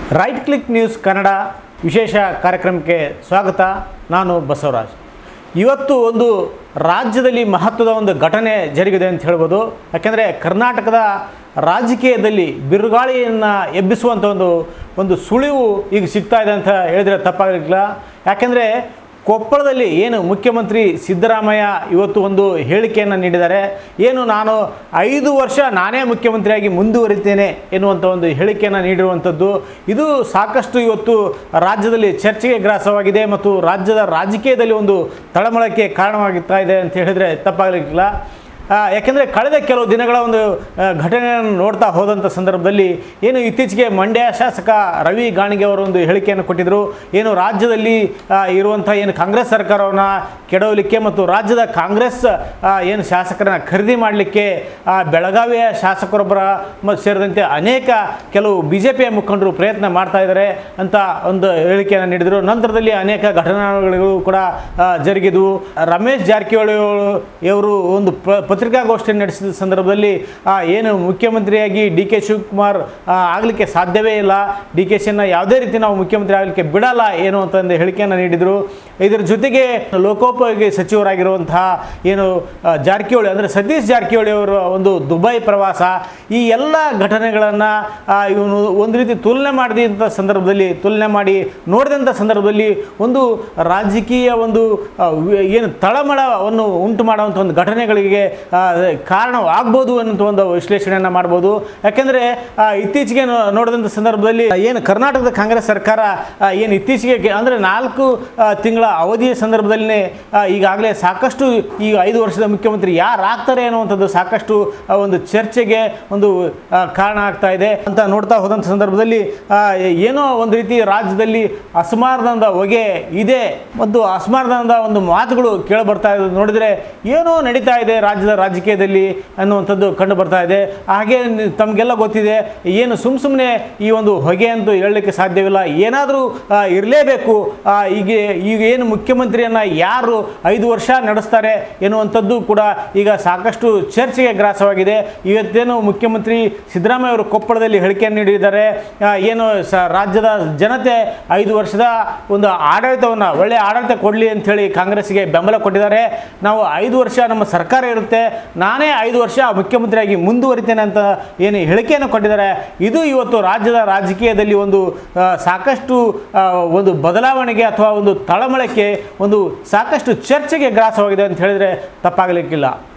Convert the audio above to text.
right click news Kannada ವಿಶೇಷ ಕಾರ್ಯಕ್ರಮಕ್ಕೆ ಸ್ವಾಗತ ನಾನು ಬಸವರಾಜ್ ಇವತ್ತು ಒಂದು ರಾಜ್ಯದಲ್ಲಿ ಮಹತ್ವದ ಒಂದು ಘಟನೆ ಜರುಗಿದೆ ಅಂತ ಹೇಳ್ಬೋದು ಯಾಕೆಂದರೆ ಕರ್ನಾಟಕದ ರಾಜಕೀಯದಲ್ಲಿ ಬಿರುಗಾಳಿಯನ್ನು ಎಬ್ಬಿಸುವಂಥ ಒಂದು ಒಂದು ಸುಳಿವು ಈಗ ಸಿಗ್ತಾ ಇದೆ ಅಂತ ಹೇಳಿದರೆ ತಪ್ಪಾಗಲಿಲ್ಲ ಯಾಕೆಂದರೆ ಕೊಪ್ಪಳದಲ್ಲಿ ಏನು ಮುಖ್ಯಮಂತ್ರಿ ಸಿದ್ದರಾಮಯ್ಯ ಇವತ್ತು ಒಂದು ಹೇಳಿಕೆಯನ್ನು ನೀಡಿದ್ದಾರೆ ಏನು ನಾನು ಐದು ವರ್ಷ ನಾನೇ ಮುಖ್ಯಮಂತ್ರಿಯಾಗಿ ಮುಂದುವರಿತೇನೆ ಎನ್ನುವಂಥ ಒಂದು ಹೇಳಿಕೆಯನ್ನು ನೀಡಿರುವಂಥದ್ದು ಇದು ಸಾಕಷ್ಟು ಇವತ್ತು ರಾಜ್ಯದಲ್ಲಿ ಚರ್ಚೆಗೆ ಗ್ರಾಸವಾಗಿದೆ ಮತ್ತು ರಾಜ್ಯದ ರಾಜಕೀಯದಲ್ಲಿ ಒಂದು ತಳಮಳಕ್ಕೆ ಕಾರಣವಾಗುತ್ತಾ ಇದೆ ಅಂತ ಹೇಳಿದರೆ ತಪ್ಪಾಗಲಿಕ್ಕಿಲ್ಲ ಆ, ಯಾಕೆಂದರೆ ಕಳೆದ ಕೆಲವು ದಿನಗಳ ಒಂದು ಆ, ಘಟನೆಯನ್ನು ನೋಡ್ತಾ ಹೋದಂಥ ಸಂದರ್ಭದಲ್ಲಿ ಏನು ಇತ್ತೀಚೆಗೆ ಮಂಡ್ಯ ಶಾಸಕ ರವಿ ಗಾಣಿಗೆ ಅವರು ಒಂದು ಹೇಳಿಕೆಯನ್ನು ಕೊಟ್ಟಿದ್ದರು ಏನು ರಾಜ್ಯದಲ್ಲಿ ಆ, ಇರುವಂಥ ಏನು ಕಾಂಗ್ರೆಸ್ ಸರ್ಕಾರವನ್ನು ಕೆಡವಲಿಕ್ಕೆ ಮತ್ತು ರಾಜ್ಯದ ಕಾಂಗ್ರೆಸ್ ಆ, ಏನು ಶಾಸಕರನ್ನ ಖರೀದಿ ಮಾಡಲಿಕ್ಕೆ ಬೆಳಗಾವಿಯ ಶಾಸಕರೊಬ್ಬರ ಮತ್ತು ಸೇರಿದಂತೆ ಅನೇಕ ಕೆಲವು ಬಿ ಜೆ ಪಿಯ ಮುಖಂಡರು ಪ್ರಯತ್ನ ಮಾಡ್ತಾ ಇದ್ದಾರೆ ಅಂತ ಒಂದು ಹೇಳಿಕೆಯನ್ನು ನೀಡಿದರು ನಂತರದಲ್ಲಿ ಅನೇಕ ಘಟನೆಗಳು ಕೂಡ ಆ, ಜರುಗಿದವು ರಮೇಶ್ ಜಾರಕಿಹೊಳಿ ಅವರು ಒಂದು ಪ ಪತ್ರಿಕಾಗೋಷ್ಠಿಯನ್ನು ನಡೆಸಿದ ಸಂದರ್ಭದಲ್ಲಿ ಆ, ಏನು ಮುಖ್ಯಮಂತ್ರಿಯಾಗಿ ಡಿ ಕೆ ಶಿವಕುಮಾರ್ ಆಗಲಿಕ್ಕೆ ಸಾಧ್ಯವೇ ಇಲ್ಲ ಡಿ ಕೆ ಶಿಯನ್ನು ಯಾವುದೇ ರೀತಿ ನಾವು ಮುಖ್ಯಮಂತ್ರಿ ಆಗಲಿಕ್ಕೆ ಬಿಡಲ್ಲ ಏನು ಅಂತಂದು ಹೇಳಿಕೆಯನ್ನು ನೀಡಿದರು ಇದರ ಜೊತೆಗೆ ಲೋಕೋಪಯೋಗಿ ಸಚಿವರಾಗಿರುವಂತಹ ಏನು ಆ, ಜಾರಕಿಹೊಳಿ ಅಂದರೆ ಸತೀಶ್ ಜಾರಕಿಹೊಳಿ ಅವರ ಒಂದು ದುಬೈ ಪ್ರವಾಸ ಈ ಎಲ್ಲ ಘಟನೆಗಳನ್ನು ಇವನು ಒಂದು ರೀತಿ ತುಲನೆ ಮಾಡಿದಂಥ ಸಂದರ್ಭದಲ್ಲಿ ತುಲನೆ ಮಾಡಿ ನೋಡಿದಂಥ ಸಂದರ್ಭದಲ್ಲಿ ಒಂದು ರಾಜಕೀಯ ಒಂದು ಆ, ವಿ- ಏನು ತಳಮಳವನ್ನು ಉಂಟು ಮಾಡುವಂಥ ಒಂದು ಘಟನೆಗಳಿಗೆ ಆ, ಕಾರಣವಾಗ್ಬೋದು ಅನ್ನೋಂಥ ಒಂದು ವಿಶ್ಲೇಷಣೆಯನ್ನು ಮಾಡ್ಬೋದು ಯಾಕೆಂದರೆ ಇತ್ತೀಚೆಗೆ ನೋ- ನೋಡಿದಂಥ ಸಂದರ್ಭದಲ್ಲಿ ಏನು ಕರ್ನಾಟಕದ ಕಾಂಗ್ರೆಸ್ ಸರ್ಕಾರ ಆ, ಏನು ಇತ್ತೀಚೆಗೆ ಕೆ- ಅಂದರೆ ನಾಲ್ಕು ಆ, ತಿಂಗಳ ಅವಧಿಯ ಸಂದರ್ಭದಲ್ಲೇ ಈಗಾಗಲೇ ಸಾಕಷ್ಟು ಈ ಐದು ವರ್ಷದ ಮುಖ್ಯಮಂತ್ರಿ ಯಾರು ಆಗ್ತಾರೆ ಅನ್ನುವಂಥದ್ದು ಸಾಕಷ್ಟು ಆ, ಒಂದು ಚರ್ಚೆಗೆ ಒಂದು ಆ, ಕಾರಣ ಆಗ್ತಾ ಇದೆ ಅಂತ ನೋಡ್ತಾ ಹೋದಂಥ ಸಂದರ್ಭದಲ್ಲಿ ಆ, ಏನೋ ಒಂದು ರೀತಿ ರಾಜ್ಯದಲ್ಲಿ ಅಸಮಾಧಾನದ ಹೊಗೆ ಇದೆ ಮತ್ತು ಅಸಮಾಧಾನದ ಒಂದು ಮಾತುಗಳು ಕೇಳಿ ಬರ್ತಾ ಇರೋದು ನೋಡಿದರೆ ಏನೋ ನಡೀತಾ ಇದೆ ರಾಜ್ಯದ ರಾಜಕೀಯದಲ್ಲಿ ಅನ್ನುವಂಥದ್ದು ಕಂಡು ಬರ್ತಾ ಇದೆ ಹಾಗೆ ನಿ- ತಮಗೆಲ್ಲ ಗೊತ್ತಿದೆ ಏನು ಸುಮ್ಮ ಸುಮ್ಮನೆ ಈ ಒಂದು ಹೊಗೆ ಅಂತೂ ಹೇಳಲಿಕ್ಕೆ ಸಾಧ್ಯವಿಲ್ಲ ಏನಾದರೂ ಇರಲೇಬೇಕು ಈಗ ಈಗ ಏನು ಮುಖ್ಯಮಂತ್ರಿಯನ್ನು ಯಾರು ಐದು ವರ್ಷ ನಡೆಸ್ತಾರೆ ಎನ್ನುವಂಥದ್ದು ಕೂಡ ಈಗ ಸಾಕಷ್ಟು ಚರ್ಚೆಗೆ ಗ್ರಾಸವಾಗಿದೆ ಇವತ್ತೇನು ಮುಖ್ಯಮಂತ್ರಿ ಸಿದ್ದರಾಮಯ್ಯ ಅವರು ಕೊಪ್ಪಳದಲ್ಲಿ ಹೇಳಿಕೆಯನ್ನು ನೀಡಿದ್ದಾರೆ ಆ, ಏನು ಸ ರಾಜ್ಯದ ಜನತೆ ಐದು ವರ್ಷದ ಒಂದು ಆಡಳಿತವನ್ನು ಒಳ್ಳೆಯ ಆಡಳಿತ ಕೊಡಲಿ ಅಂಥೇಳಿ ಕಾಂಗ್ರೆಸ್ಗೆ ಬೆಂಬಲ ಕೊಟ್ಟಿದ್ದಾರೆ ನಾವು ಐದು ವರ್ಷ ನಮ್ಮ ಸರ್ಕಾರ ಇರುತ್ತೆ ನಾನೇ ಐದು ವರ್ಷ ಮುಖ್ಯಮಂತ್ರಿಯಾಗಿ ಮುಂದುವರಿತೇನೆ ಅಂತ ಏನು ಹೇಳಿಕೆಯನ್ನು ಕೊಟ್ಟಿದ್ದಾರೆ ಇದು ಇವತ್ತು ರಾಜ್ಯದ ರಾಜಕೀಯದಲ್ಲಿ ಒಂದು ಆ, ಸಾಕಷ್ಟು ಆ, ಒಂದು ಬದಲಾವಣೆಗೆ ಅಥವಾ ಒಂದು ತಳಮಳಕ್ಕೆ ಒಂದು ಸಾಕಷ್ಟು ಚರ್ಚೆಗೆ ಗ್ರಾಸವಾಗಿದೆ ಅಂತ ಹೇಳಿದರೆ ತಪ್ಪಾಗಲಿಕ್ಕಿಲ್ಲ